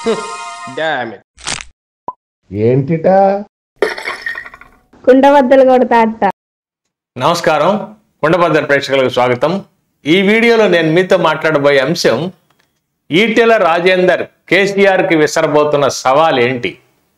dam ఏంటిటా కుండబద్దలు కొడతా అత్త నమస్కారం కుండబద్దర ప్రేక్షకులకు స్వాగతం ఈ వీడియోలో నేను మీతో మాట్లాడబోయే అంశం ఈటెల రాజేందర్ కేసీఆర్కి విసరబోతున్న సవాల్ ఏంటి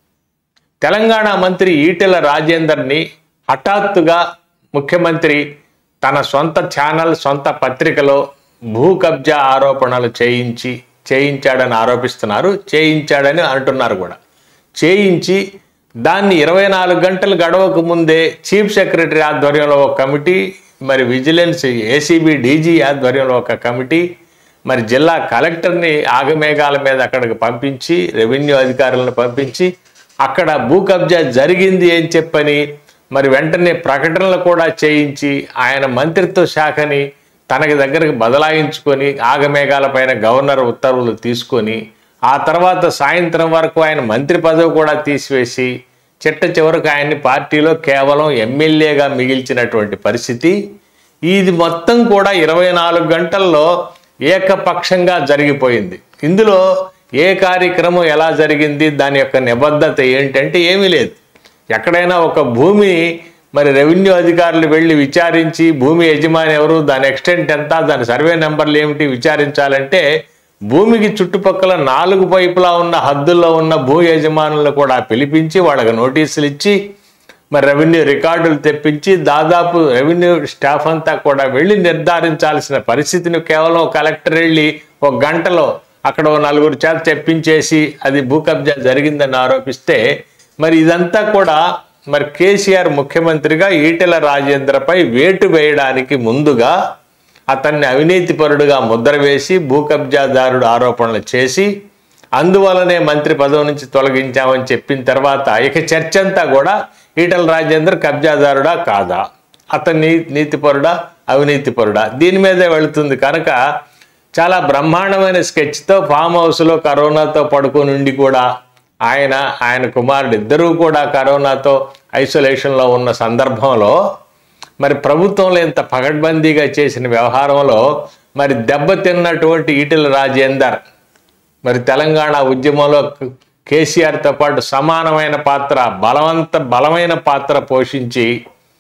తెలంగాణ మంత్రి ఈటెల రాజేందర్ని హఠాత్తుగా ముఖ్యమంత్రి తన సొంత ఛానల్ సొంత పత్రికలో భూ కబ్జా ఆరోపణలు చేయించి చేయించాడని ఆరోపిస్తున్నారు చేయించాడని అంటున్నారు కూడా చేయించి దాన్ని ఇరవై నాలుగు గంటలు గడవక ముందే చీఫ్ సెక్రటరీ ఆధ్వర్యంలో ఒక కమిటీ మరి విజిలెన్స్ ఏసీబీ డీజీ ఆధ్వర్యంలో ఒక కమిటీ మరి జిల్లా కలెక్టర్ని ఆగమేఘాల మీద అక్కడికి పంపించి రెవెన్యూ అధికారులను పంపించి అక్కడ భూ కబ్జా జరిగింది అని చెప్పని మరి వెంటనే ప్రకటనలు కూడా చేయించి ఆయన మంత్రిత్వ శాఖని తనకి దగ్గరకు బదలాయించుకొని ఆగమేఘాల పైన గవర్నర్ ఉత్తర్వులు తీసుకొని ఆ తర్వాత సాయంత్రం వరకు ఆయన మంత్రి పదవి కూడా తీసివేసి చిట్ట చివరకు ఆయన్ని పార్టీలో కేవలం ఎమ్మెల్యేగా మిగిల్చినటువంటి పరిస్థితి ఇది మొత్తం కూడా ఇరవై నాలుగు గంటల్లో ఏకపక్షంగా జరిగిపోయింది ఇందులో ఏ కార్యక్రమం ఎలా జరిగింది దాని యొక్క నిబద్ధత ఏంటంటే ఏమీ లేదు ఎక్కడైనా ఒక భూమి మరి రెవెన్యూ అధికారులు వెళ్ళి విచారించి భూమి యజమాని ఎవరు దాని ఎక్స్టెంట్ ఎంత దాని సర్వే నెంబర్లు ఏమిటి విచారించాలంటే భూమికి చుట్టుపక్కల నాలుగు వైపులా ఉన్న హద్దుల్లో ఉన్న భూ యజమానులను కూడా పిలిపించి వాళ్ళకి నోటీసులు ఇచ్చి మరి రెవెన్యూ రికార్డులు తెప్పించి దాదాపు రెవెన్యూ స్టాఫ్ అంతా కూడా వెళ్ళి నిర్ధారించాల్సిన పరిస్థితిని కేవలం కలెక్టర్ వెళ్ళి ఒక గంటలో అక్కడ ఓ నలుగురు చేత తెప్పించేసి అది భూ కబ్జా జరిగిందని ఆరోపిస్తే మరి ఇదంతా కూడా మరి కేసీఆర్ ముఖ్యమంత్రిగా ఈటెల రాజేంద్రపై వేటు వేయడానికి ముందుగా అతన్ని అవినీతిపరుడుగా ముద్ర వేసి భూ కబ్జాదారుడు ఆరోపణలు చేసి అందువలనే మంత్రి పదవి నుంచి తొలగించామని చెప్పిన తర్వాత ఇక చర్చ అంతా కూడా ఈటల రాజేందర్ కబ్జాదారుడా కాదా అతన్ని నీతిపరుడా అవినీతిపరుడా దీని మీదే వెళుతుంది కనుక చాలా బ్రహ్మాండమైన స్కెచ్తో ఫామ్ హౌస్లో కరోనాతో పడుకొని ఉండి కూడా ఆయన ఆయన కుమారుడు ఇద్దరూ కూడా కరోనాతో ఐసోలేషన్లో ఉన్న సందర్భంలో మరి ప్రభుత్వంలో ఇంత పగడ్బందీగా చేసిన వ్యవహారంలో మరి దెబ్బతిన్నటువంటి ఈటెల రాజేందర్ మరి తెలంగాణ ఉద్యమంలో కేసీఆర్తో పాటు సమానమైన పాత్ర బలవంత బలమైన పాత్ర పోషించి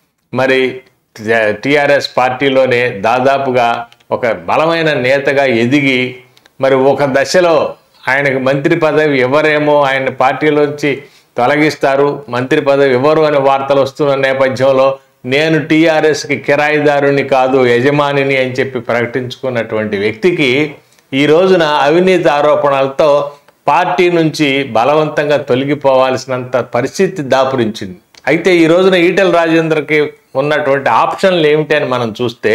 మరి టిఆర్ఎస్ పార్టీలోనే దాదాపుగా ఒక బలమైన నేతగా ఎదిగి మరి ఒక దశలో ఆయనకు మంత్రి పదవి ఎవరేమో ఆయన పార్టీలోంచి తొలగిస్తారు మంత్రి పదవి ఎవరు అనే వార్తలు వస్తున్న నేపథ్యంలో నేను టీఆర్ఎస్కి కిరాయిదారుని కాదు యజమానిని అని చెప్పి ప్రకటించుకున్నటువంటి వ్యక్తికి ఈ రోజున అవినీతి ఆరోపణలతో పార్టీ నుంచి బలవంతంగా తొలగిపోవాల్సినంత పరిస్థితి దాపురించింది అయితే ఈ రోజున ఈటెల రాజేంద్రకి ఉన్నటువంటి ఆప్షన్లు ఏమిటి అని మనం చూస్తే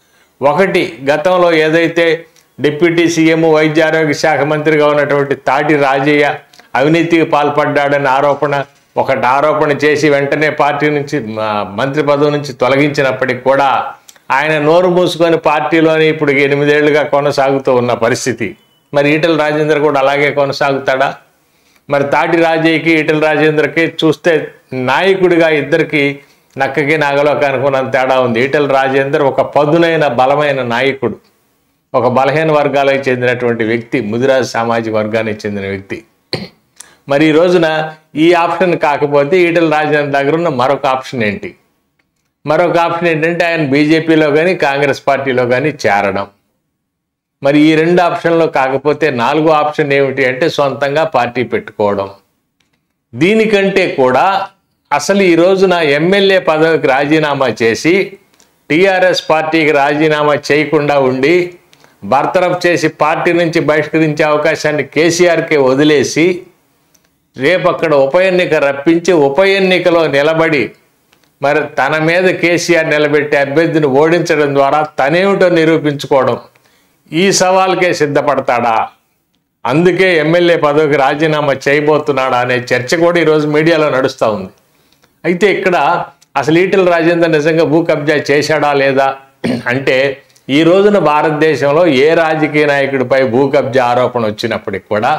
ఒకటి గతంలో ఏదైతే డిప్యూటీ సీఎం వైద్య ఆరోగ్య శాఖ మంత్రిగా ఉన్నటువంటి తాటి రాజయ్య అవినీతికి పాల్పడ్డాడని ఆరోపణ ఒకటి ఆరోపణ చేసి వెంటనే పార్టీ నుంచి ఆ, మంత్రి పదవి నుంచి తొలగించినప్పటికి కూడా ఆయన నోరు మూసుకొని పార్టీలోనే ఇప్పుడు ఎనిమిదేళ్లుగా కొనసాగుతూ ఉన్న పరిస్థితి మరి ఈటెల రాజేందర్ కూడా అలాగే కొనసాగుతాడా మరి తాటి రాజయ్యకి ఈటెల రాజేంద్రకి చూస్తే నాయకుడిగా ఇద్దరికి నక్కకి నాగలోకి అనుకున్నంత తేడా ఉంది ఈటెల రాజేందర్ ఒక పదునైన బలమైన నాయకుడు ఒక బలహీన వర్గాలకు చెందినటువంటి వ్యక్తి ముదిరాజు సామాజిక వర్గానికి చెందిన వ్యక్తి మరి ఈ రోజున ఈ ఆప్షన్ కాకపోతే ఈటెల రాజేంద్ర దగ్గర ఉన్న మరొక ఆప్షన్ ఏంటి మరొక ఆప్షన్ ఏంటంటే ఆయన బీజేపీలో కానీ కాంగ్రెస్ పార్టీలో కానీ చేరడం మరి ఈ రెండు ఆప్షన్లో కాకపోతే నాలుగో ఆప్షన్ ఏమిటి అంటే సొంతంగా పార్టీ పెట్టుకోవడం దీనికంటే కూడా అసలు ఈ రోజున ఎమ్మెల్యే పదవికి రాజీనామా చేసి టీఆర్ఎస్ పార్టీకి రాజీనామా చేయకుండా ఉండి బర్తరఫ్ చేసి పార్టీ నుంచి బహిష్కరించే అవకాశాన్ని కేసీఆర్కి వదిలేసి రేపు అక్కడ ఉప ఎన్నిక రప్పించి ఉప ఎన్నికలో నిలబడి మరి తన మీద కేసీఆర్ నిలబెట్టి అభ్యర్థిని ఓడించడం ద్వారా తనేమిటో నిరూపించుకోవడం ఈ సవాల్కే సిద్ధపడతాడా అందుకే ఎమ్మెల్యే పదవికి రాజీనామా చేయబోతున్నాడా అనే చర్చ కూడా ఈరోజు మీడియాలో నడుస్తూ ఉంది అయితే ఇక్కడ అసలు ఈటెల రాజేందర్ నిజంగా భూ కబ్జా చేశాడా లేదా అంటే ఈ రోజున భారతదేశంలో ఏ రాజకీయ నాయకుడిపై భూ కబ్జా ఆరోపణ వచ్చినప్పటికి కూడా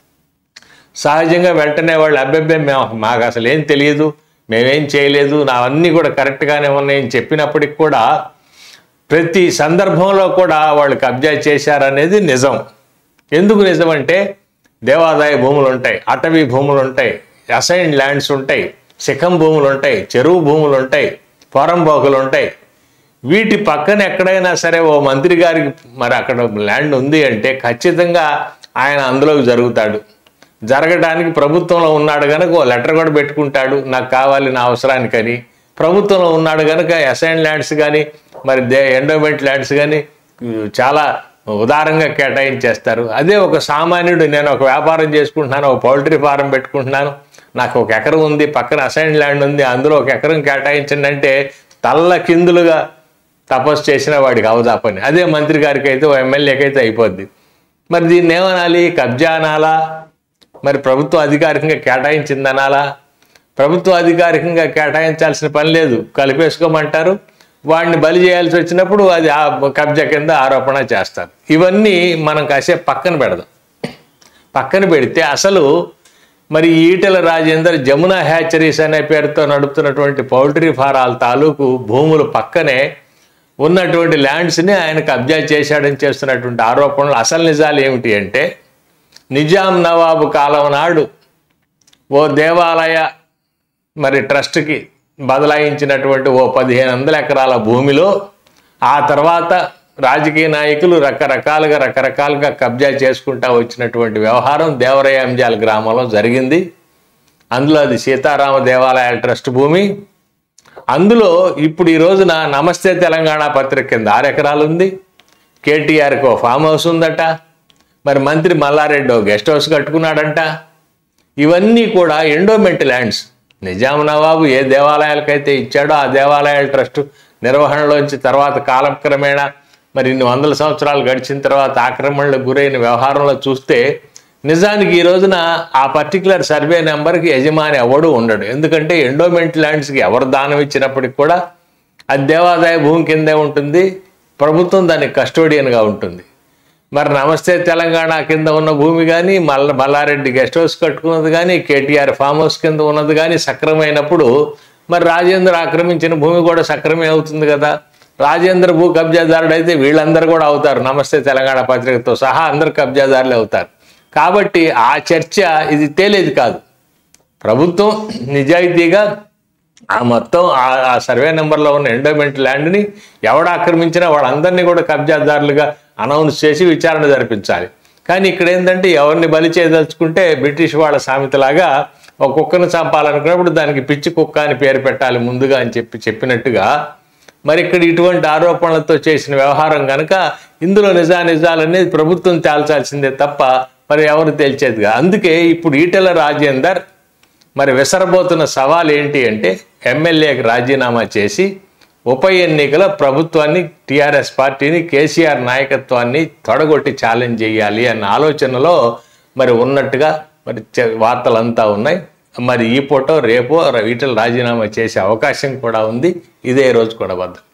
సహజంగా వెంటనే వాళ్ళు అబ్బెబ్బే మేము మాకు అసలు ఏం తెలియదు మేమేం చేయలేదు నా అన్నీ కూడా కరెక్ట్గానే ఉన్నాయని చెప్పినప్పటికి కూడా ప్రతి సందర్భంలో కూడా వాళ్ళు కబ్జా చేశారనేది నిజం ఎందుకు నిజం అంటే దేవాదాయ భూములు ఉంటాయి అటవీ భూములు ఉంటాయి అసైన్డ్ ల్యాండ్స్ ఉంటాయి శిఖం భూములు ఉంటాయి చెరువు భూములు ఉంటాయి పొరంబోకులు ఉంటాయి వీటి పక్కన ఎక్కడైనా సరే ఓ మంత్రి గారికి మరి అక్కడ ల్యాండ్ ఉంది అంటే ఖచ్చితంగా ఆయన అందులోకి జరుగుతాడు జరగడానికి ప్రభుత్వంలో ఉన్నాడు కనుక ఓ లెటర్ కూడా పెట్టుకుంటాడు నాకు కావాలి నా అవసరానికని ప్రభుత్వంలో ఉన్నాడు కనుక అసైన్ ల్యాండ్స్ కానీ మరి దే ఎండోమెంట్ ల్యాండ్స్ కానీ చాలా ఉదారంగా కేటాయించేస్తారు అదే ఒక సామాన్యుడు నేను ఒక వ్యాపారం చేసుకుంటున్నాను ఒక పౌల్ట్రీ ఫారం పెట్టుకుంటున్నాను నాకు ఒక ఎకరం ఉంది పక్కన అసైన్ ల్యాండ్ ఉంది అందులో ఒక ఎకరం కేటాయించండి అంటే తల్ల కిందులుగా తపస్సు చేసిన వాడికి అవదా పని అదే మంత్రి గారికి అయితే ఓ ఎమ్మెల్యేకి అయితే అయిపోద్ది మరి దీన్ని ఏమనాలి కబ్జా అనాలా మరి ప్రభుత్వం అధికారికంగా కేటాయించింది అనాలా ప్రభుత్వం అధికారికంగా కేటాయించాల్సిన పని లేదు కలిపేసుకోమంటారు వాడిని బలి చేయాల్సి వచ్చినప్పుడు అది ఆ కబ్జా కింద ఆరోపణ చేస్తారు ఇవన్నీ మనం కాసేపు పక్కన పెడదాం పక్కన పెడితే అసలు మరి ఈటెల రాజేందర్ జమునా హ్యాచరీస్ అనే పేరుతో నడుపుతున్నటువంటి పౌల్ట్రీ ఫారాల తాలూకు భూములు పక్కనే ఉన్నటువంటి ల్యాండ్స్ని ఆయన కబ్జా చేశాడని చేస్తున్నటువంటి ఆరోపణలు అసలు నిజాలు ఏమిటి అంటే నిజాం నవాబు కాలం నాడు ఓ దేవాలయ మరి ట్రస్ట్కి బదలాయించినటువంటి ఓ పదిహేను వందల ఎకరాల భూమిలో ఆ తర్వాత రాజకీయ నాయకులు రకరకాలుగా రకరకాలుగా కబ్జా చేసుకుంటా వచ్చినటువంటి వ్యవహారం దేవరయాంజాల గ్రామంలో జరిగింది అందులో అది సీతారామ దేవాలయాల ట్రస్ట్ భూమి అందులో ఇప్పుడు ఈ రోజున నమస్తే తెలంగాణ పత్రిక కింద ఆరు ఎకరాలు ఉంది కేటీఆర్కి ఓ ఫామ్ హౌస్ ఉందట మరి మంత్రి మల్లారెడ్డి ఓ గెస్ట్ హౌస్ కట్టుకున్నాడంట ఇవన్నీ కూడా ఎండోమెంట్ ల్యాండ్స్ నిజాం నవాబు ఏ దేవాలయాలకైతే ఇచ్చాడో ఆ దేవాలయాల ట్రస్ట్ నిర్వహణలోంచి తర్వాత కాలక్రమేణా మరి ఇన్ని వందల సంవత్సరాలు గడిచిన తర్వాత ఆక్రమణలకు గురైన వ్యవహారంలో చూస్తే నిజానికి ఈ రోజున ఆ పర్టికులర్ సర్వే నెంబర్కి యజమాని ఎవడు ఉండడు ఎందుకంటే ఎండోమెంట్ ల్యాండ్స్కి ఎవరు దానం ఇచ్చినప్పటికి కూడా అది దేవాదాయ భూమి కిందే ఉంటుంది ప్రభుత్వం దానికి కస్టోడియన్గా ఉంటుంది మరి నమస్తే తెలంగాణ కింద ఉన్న భూమి కానీ మల్ల మల్లారెడ్డి గెస్ట్ హౌస్ కట్టుకున్నది కానీ కేటీఆర్ ఫామ్ హౌస్ కింద ఉన్నది కానీ సక్రమైనప్పుడు మరి రాజేంద్ర ఆక్రమించిన భూమి కూడా సక్రమే అవుతుంది కదా రాజేంద్ర భూ కబ్జాదారుడు అయితే వీళ్ళందరూ కూడా అవుతారు నమస్తే తెలంగాణ పత్రికతో సహా అందరు కబ్జాదారులే అవుతారు కాబట్టి ఆ చర్చ ఇది తేలేది కాదు ప్రభుత్వం నిజాయితీగా ఆ మొత్తం ఆ- ఆ సర్వే నెంబర్లో ఉన్న ఎండోమెంట్ ల్యాండ్ని ఎవడు ఆక్రమించినా వాళ్ళందరినీ కూడా కబ్జాదారులుగా అనౌన్స్ చేసి విచారణ జరిపించాలి కానీ ఇక్కడ ఏంటంటే ఎవరిని బలి చేయదలుచుకుంటే బ్రిటిష్ వాళ్ళ సామెతలాగా ఒక కుక్కను చంపాలనుకున్నప్పుడు దానికి పిచ్చి కుక్క అని పేరు పెట్టాలి ముందుగా అని చెప్పి చెప్పినట్టుగా మరి ఇక్కడ ఇటువంటి ఆరోపణలతో చేసిన వ్యవహారం కనుక ఇందులో నిజా నిజాలనేది ప్రభుత్వం తేల్చాల్సిందే తప్ప మరి ఎవరు తేల్చేదిగా అందుకే ఇప్పుడు ఈటెల రాజేందర్ మరి విసరబోతున్న సవాల్ ఏంటి అంటే ఎమ్మెల్యేకి రాజీనామా చేసి ఉప ఎన్నికల ప్రభుత్వాన్ని టీఆర్ఎస్ పార్టీని కేసీఆర్ నాయకత్వాన్ని తొడగొట్టి ఛాలెంజ్ చేయాలి అన్న ఆలోచనలో మరి ఉన్నట్టుగా మరి చె- వార్తలంతా ఉన్నాయి మరి ఈ పూట రేపో ఈటల రాజీనామా చేసే అవకాశం కూడా ఉంది ఇదే రోజు కూడా వద్ద